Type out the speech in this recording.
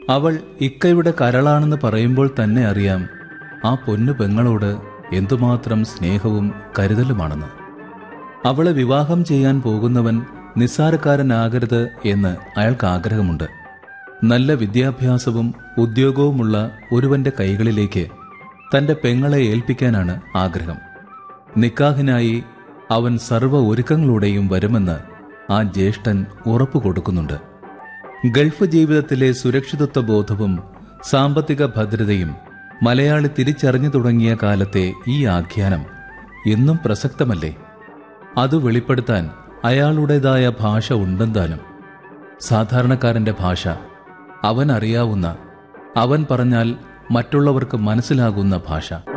അവൾ ഇക്കയുടെ കരളാണെന്ന് പറയുമ്പോൾ തന്നെ അറിയാം ആ പൊന്നു പെങ്ങളോട് എന്തുമാത്രം സ്നേഹവും കരുതലുമാണെന്ന് അവളെ വിവാഹം ചെയ്യാൻ പോകുന്നവൻ നിസ്സാരക്കാരനാകരുത് എന്ന് അയാൾക്ക് ആഗ്രഹമുണ്ട് നല്ല വിദ്യാഭ്യാസവും ഉദ്യോഗവുമുള്ള ഒരുവന്റെ കൈകളിലേക്ക് തന്റെ പെങ്ങളെ ഏൽപ്പിക്കാനാണ് ആഗ്രഹം നിക്കാഹിനായി അവൻ സർവ്വ ഒരുക്കങ്ങളോടെയും വരുമെന്ന് ആ ജ്യേഷ്ഠൻ ഉറപ്പു കൊടുക്കുന്നുണ്ട് ഗൾഫ് ജീവിതത്തിലെ സുരക്ഷിതത്വ ബോധവും സാമ്പത്തിക ഭദ്രതയും മലയാളി തിരിച്ചറിഞ്ഞു തുടങ്ങിയ കാലത്തെ ഈ ആഖ്യാനം എന്നും പ്രസക്തമല്ലേ അത് വെളിപ്പെടുത്താൻ അയാളുടേതായ ഭാഷ ഉണ്ടെന്താനും സാധാരണക്കാരന്റെ ഭാഷ അവൻ അറിയാവുന്ന അവൻ പറഞ്ഞാൽ മറ്റുള്ളവർക്ക് മനസ്സിലാകുന്ന ഭാഷ